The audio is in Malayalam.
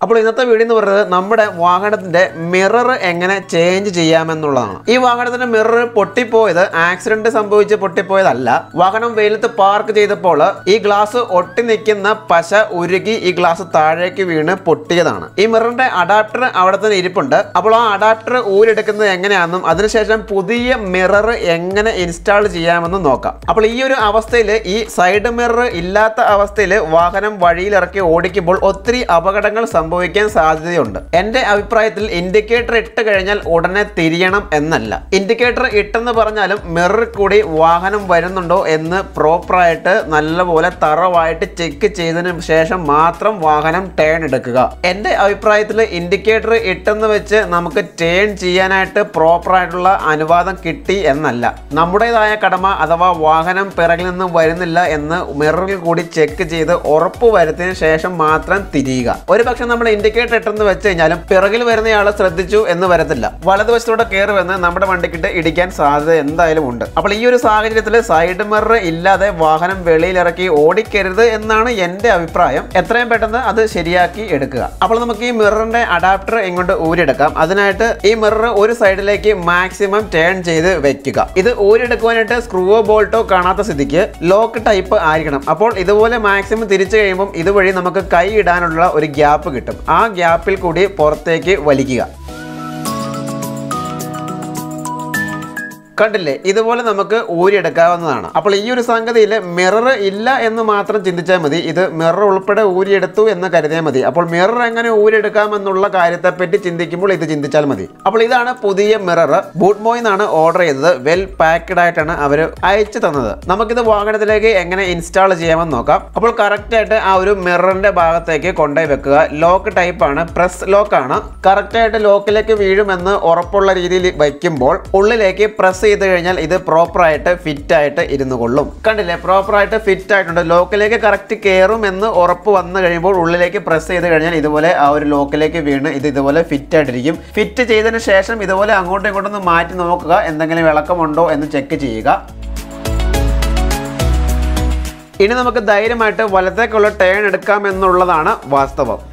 അപ്പോൾ ഇന്നത്തെ വീഡിയോ എന്ന് പറയുന്നത് നമ്മുടെ വാഹനത്തിന്റെ മിറർ എങ്ങനെ ചേഞ്ച് ചെയ്യാമെന്നുള്ളതാണ് ഈ വാഹനത്തിന്റെ മിറർ പൊട്ടിപ്പോയത് ആക്സിഡന്റ് സംഭവിച്ച് പൊട്ടിപ്പോയതല്ല വാഹനം വെയിലത്ത് പാർക്ക് ചെയ്തപ്പോൾ ഈ ഗ്ലാസ് ഒട്ടി നിൽക്കുന്ന പശ ഉരുകി ഈ ഗ്ലാസ് താഴേക്ക് വീണ് പൊട്ടിയതാണ് ഈ മിററിന്റെ അഡാപ്റ്റർ അവിടെ തന്നെ ഇരിപ്പുണ്ട് അപ്പോൾ ആ അഡാപ്റ്റർ ഊരെടുക്കുന്നത് എങ്ങനെയാണെന്നും അതിനുശേഷം പുതിയ മിറർ എങ്ങനെ ഇൻസ്റ്റാൾ ചെയ്യാമെന്നും നോക്കാം അപ്പോൾ ഈ ഒരു അവസ്ഥയിൽ ഈ സൈഡ് മിറർ ഇല്ലാത്ത അവസ്ഥയിൽ വാഹനം വഴിയിലിറക്കി ഓടിക്കുമ്പോൾ ഒത്തിരി അപകടങ്ങൾ സംഭവിക്കാൻ സാധ്യതയുണ്ട് എന്റെ അഭിപ്രായത്തിൽ ഇൻഡിക്കേറ്റർ ഇട്ട് കഴിഞ്ഞാൽ ഉടനെ തിരിയണം എന്നല്ല ഇൻഡിക്കേറ്റർ ഇട്ടെന്ന് പറഞ്ഞാലും മിററിൽ കൂടി വാഹനം വരുന്നുണ്ടോ എന്ന് പ്രോപ്പറായിട്ട് നല്ലപോലെ തറവായിട്ട് ചെക്ക് ചെയ്തതിന് ശേഷം മാത്രം വാഹനം ടേൺ എടുക്കുക എന്റെ അഭിപ്രായത്തിൽ ഇൻഡിക്കേറ്റർ ഇട്ടെന്ന് വെച്ച് നമുക്ക് ടേൺ ചെയ്യാനായിട്ട് പ്രോപ്പറായിട്ടുള്ള അനുവാദം കിട്ടി എന്നല്ല നമ്മുടേതായ കടമ അഥവാ വാഹനം പിറകിൽ നിന്ന് വരുന്നില്ല എന്ന് മിററിൽ കൂടി ചെക്ക് ചെയ്ത് ഉറപ്പ് വരുത്തിയതിനു ശേഷം മാത്രം തിരിയുക ഒരു പക്ഷെ നമ്മൾ ഇൻഡിക്കേറ്റർ ഇട്ടെന്ന് വെച്ച് കഴിഞ്ഞാലും പിറകിൽ വരുന്നയാൾ ശ്രദ്ധിച്ചു എന്ന് വരത്തില്ല വലതുവശത്തൂടെ കയറി വന്ന് നമ്മുടെ വണ്ടിക്കിട്ട് ഇടിക്കാൻ സാധ്യത എന്തായാലും ഉണ്ട് അപ്പോൾ ഈ ഒരു സാഹചര്യത്തിൽ സൈഡ് മിറർ ഇല്ലാതെ വാഹനം വെളിയിലിറക്കി ഓടിക്കരുത് എന്നാണ് എൻ്റെ അഭിപ്രായം എത്രയും പെട്ടെന്ന് അത് ശരിയാക്കി എടുക്കുക അപ്പോൾ നമുക്ക് ഈ മിററിന്റെ അഡാപ്റ്റർ ഇങ്ങോട്ട് ഊരിയെടുക്കാം അതിനായിട്ട് ഈ മിറർ ഒരു സൈഡിലേക്ക് മാക്സിമം ടേൺ ചെയ്ത് വെക്കുക ഇത് ഊരിയെടുക്കുവാനായിട്ട് സ്ക്രൂവോ ബോൾട്ടോ കാണാത്ത സ്ഥിതിക്ക് ലോക്ക് ടൈപ്പ് ആയിരിക്കണം അപ്പോൾ ഇതുപോലെ മാക്സിമം തിരിച്ചു കഴിയുമ്പോൾ ഇതുവഴി നമുക്ക് കൈ ഇടാനുള്ള ഒരു ഗ്യാപ്പ് കിട്ടും ആ ഗ്യാപ്പിൽ കൂടി പുറത്തേക്ക് വലിക്കുക കണ്ടില്ലേ ഇതുപോലെ നമുക്ക് ഊരിയെടുക്കാവുന്നതാണ് അപ്പോൾ ഈ ഒരു സംഗതിയിൽ മിറർ ഇല്ല എന്ന് മാത്രം ചിന്തിച്ചാൽ മതി ഇത് മിറർ ഉൾപ്പെടെ ഊരിയെടുത്തു എന്ന് കരുതിയാൽ മതി അപ്പോൾ മിറർ എങ്ങനെ ഊരിയെടുക്കാമെന്നുള്ള കാര്യത്തെപ്പറ്റി ചിന്തിക്കുമ്പോൾ ഇത് ചിന്തിച്ചാൽ മതി അപ്പോൾ ഇതാണ് പുതിയ മിറർ ബൂട്ട് മോയിൽ നിന്നാണ് ഓർഡർ ചെയ്തത് വെൽ പാക്ഡ് ആയിട്ടാണ് അവർ അയച്ചു തന്നത് നമുക്കിത് വാഹനത്തിലേക്ക് എങ്ങനെ ഇൻസ്റ്റാൾ ചെയ്യാമെന്ന് നോക്കാം അപ്പോൾ കറക്റ്റ് ആയിട്ട് ആ ഒരു മിററിന്റെ ഭാഗത്തേക്ക് കൊണ്ടുപോയി വെക്കുക ലോക്ക് ടൈപ്പ് ആണ് പ്രസ് ലോക്ക് ആണ് കറക്റ്റ് ആയിട്ട് ലോക്കിലേക്ക് വീഴുമെന്ന് ഉറപ്പുള്ള രീതിയിൽ വയ്ക്കുമ്പോൾ ഉള്ളിലേക്ക് പ്രസ് ചെയ്ത് കഴിഞ്ഞാൽ ഇത് പ്രോപ്പർ ആയിട്ട് ഫിറ്റ് ആയിട്ട് ഇരുന്നു കൊള്ളും കണ്ടില്ലേ പ്രോപ്പർ ആയിട്ട് ഫിറ്റ് ആയിട്ടുണ്ട് ലോക്കിലേക്ക് കറക്റ്റ് കയറും എന്ന് ഉറപ്പ് വന്നു കഴിയുമ്പോൾ ഉള്ളിലേക്ക് പ്രസ് ചെയ്ത് കഴിഞ്ഞാൽ ഇതുപോലെ ആ ഒരു ലോക്കിലേക്ക് വീണ് ഇത് ഇതുപോലെ ഫിറ്റ് ആയിട്ടിരിക്കും ഫിറ്റ് ചെയ്തതിന് ശേഷം ഇതുപോലെ അങ്ങോട്ടും ഇങ്ങോട്ടും ഒന്ന് മാറ്റി നോക്കുക എന്തെങ്കിലും വിളക്കമുണ്ടോ എന്ന് ചെക്ക് ചെയ്യുക ഇനി നമുക്ക് ധൈര്യമായിട്ട് വലത്തേക്കുള്ള ടേൺ എടുക്കാം എന്നുള്ളതാണ് വാസ്തവം